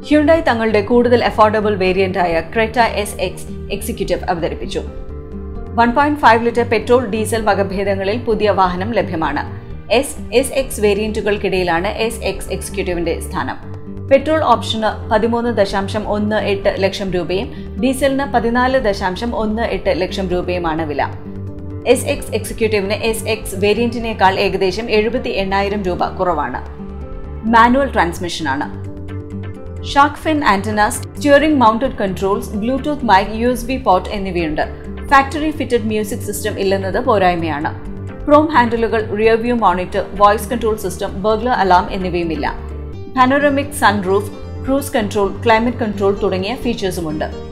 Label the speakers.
Speaker 1: Hyundai തങ്ങളുടെ കൂടുതൽ affordable വേരിയന്റായ ക്രെറ്റ എസ് എക്സ് എക്സിക്യൂട്ടീവ് അവതരിപ്പിച്ചു one point five litre petrol diesel വകഭേദങ്ങളിൽ പുതിയ വാഹനം ലഭ്യമാണ് എസ് എസ് എക്സ് വേരിയന്റുകൾക്കിടയിലാണ് എസ് എക്സ് എക്സിക്യൂട്ടീവിന്റെ സ്ഥാനം പെട്രോൾ ഓപ്ഷന് പതിമൂന്ന് ദശാംശം ഒന്ന് എട്ട് ലക്ഷം രൂപയും ഡീസലിന് പതിനാല് ദശാംശം ഒന്ന് എട്ട് ലക്ഷം രൂപയുമാണ് വില എസ് എക്സ് എക്സിക്യൂട്ടീവിന് എസ് എക്സ് വേരിയന്റിനേക്കാൾ ഏകദേശം എഴുപത്തി എണ്ണായിരം രൂപ കുറവാണ് മാനുവൽ ട്രാൻസ്മിഷനാണ് shark fin antennas steering mounted controls bluetooth mic U S B port എന്നിവയുണ്ട് ഫാക്ടറി ഫിറ്റഡ് മ്യൂസിക് സിസ്റ്റം ഇല്ലെന്നത് പോരായ്മയാണ് ക്രോം ഹാൻഡിലുകൾ rearview monitor voice control system burglar alarm എന്നിവയുമില്ല panoramic sunroof cruise control climate control തുടങ്ങിയ ഫീച്ചേഴ്സുമുണ്ട്